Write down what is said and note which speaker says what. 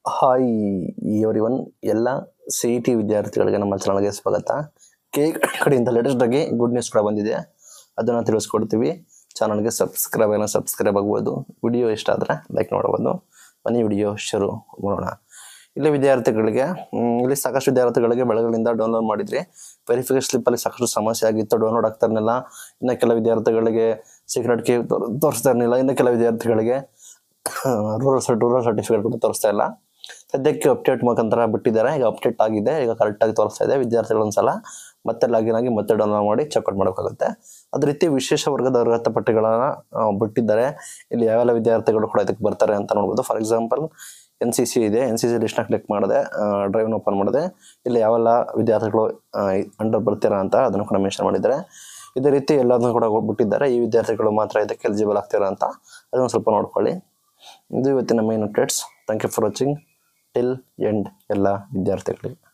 Speaker 1: hi everyone ಎಲ್ಲ C E T ವಿದ್ಯಾರ್ಥಿಗಳಿಗೆ ನಮ್ಮ ಚಾನಲ್ಗೆ ಸ್ವಾಗತ ಕೆ ಕಡೆಯಿಂದ ಲೇಟೆಸ್ಟ್ ಆಗಿ ಗುಡ್ ನ್ಯೂಸ್ ಕೂಡ ಬಂದಿದೆ ಅದನ್ನು ತಿಳಿಸ್ಕೊಡ್ತೀವಿ ಚಾನಲ್ಗೆ ಸಬ್ಸ್ಕ್ರೈಬ್ ಏನೋ ಸಬ್ಸ್ಕ್ರೈಬ್ ಆಗ್ಬೋದು ವಿಡಿಯೋ ಇಷ್ಟ ಆದರೆ ಲೈಕ್ ನೋಡ್ಬೋದು ಬನ್ನಿ ವಿಡಿಯೋ ಶುರು ಮಾಡೋಣ ಇಲ್ಲಿ ವಿದ್ಯಾರ್ಥಿಗಳಿಗೆ ಮ್, ಇಲ್ಲಿ ಸಾಕಷ್ಟು ವಿದ್ಯಾರ್ಥಿಗಳಿಗೆ ಬೆಳಗಳಿಂದ ಡೌನ್ಲೋಡ್ ಮಾಡಿದ್ರಿ ವೆರಿಫಿಕೇಶನ್ ಸ್ಲಿಪ್ಪಲ್ಲಿ ಸಾಕಷ್ಟು ಸಮಸ್ಯೆ ಆಗಿತ್ತು ಡೌನ್ಲೋಡ್ ಆಗ್ತಾ ಇರಲಿಲ್ಲ ಇನ್ನು ಕೆಲ ವಿದ್ಯಾರ್ಥಿಗಳಿಗೆ ಸೀಕ್ರೆಟ್ ಕೀ ತೋರಿಸ್ತಾ ಇರಲಿಲ್ಲ ಇನ್ನು ಕೆಲ ವಿದ್ಯಾರ್ಥಿಗಳಿಗೆ ರೂರಲ್ ರೂರಲ್ ಸರ್ಟಿಫಿಕೇಟ್ ಕೂಡ ತೋರಿಸ್ತಾ ಇಲ್ಲ ಸದ್ಯಕ್ಕೆ ಅಪ್ಡೇಟ್ ಮುಖಾಂತರ ಬಿಟ್ಟಿದ್ದಾರೆ ಈಗ ಅಪ್ಡೇಟ್ ಆಗಿದೆ ಈಗ ಕರೆಕ್ಟಾಗಿ ತೋರಿಸ್ತಾ ಇದೆ ವಿದ್ಯಾರ್ಥಿಗಳು ಒಂದ್ಸಲ ಮತ್ತೆ ಲಾಗಿನ್ ಆಗಿ ಮತ್ತೆ ಡೌನ್ಲೋಡ್ ಮಾಡಿ ಚೆಕ್ಔಟ್ ಮಾಡಬೇಕಾಗುತ್ತೆ ಅದೇ ರೀತಿ ವಿಶೇಷ ವರ್ಗದ ಅರ್ಹತಾ ಪಟ್ಟಿಗಳನ್ನ ಆ, ಬಿಟ್ಟಿದ್ದಾರೆ ಇಲ್ಲಿ ಯಾವೆಲ್ಲ ವಿದ್ಯಾರ್ಥಿಗಳು ಕೂಡ ಇದಕ್ಕೆ ಬರ್ತಾರೆ ಅಂತ ನೋಡ್ಬೋದು for example N C C ಇದೆ ಎನ್ ಸಿ ಸಿ ಲಿಸ್ಟ್ನ ಕ್ಲಿಕ್ ಮಾಡಿದೆ ಡ್ರೈವ್ನ ಓಪನ್ ಮಾಡಿದೆ ಇಲ್ಲಿ ಯಾವೆಲ್ಲ ವಿದ್ಯಾರ್ಥಿಗಳು ಅಂಡರ್ ಬರ್ತೀರಾ ಅಂತ ಅದನ್ನು ಕೂಡ ಮೆನ್ಷನ್ ಮಾಡಿದ್ದಾರೆ ಇದೇ ರೀತಿ ಎಲ್ಲದನ್ನು ಕೂಡ ಬಿಟ್ಟಿದ್ದಾರೆ ಈ ವಿದ್ಯಾರ್ಥಿಗಳು ಮಾತ್ರ ಇದಕ್ಕೆ ಎಲಿಜಿಬಲ್ ಆಗ್ತೀರಾ ಅಂತ ಅದನ್ನು ಸ್ವಲ್ಪ ನೋಡ್ಕೊಳ್ಳಿ ಇದು ಇವತ್ತಿನ main updates thank you for watching till end ಎಲ್ಲ ವಿದ್ಯಾರ್ಥಿಗಳಿಗೆ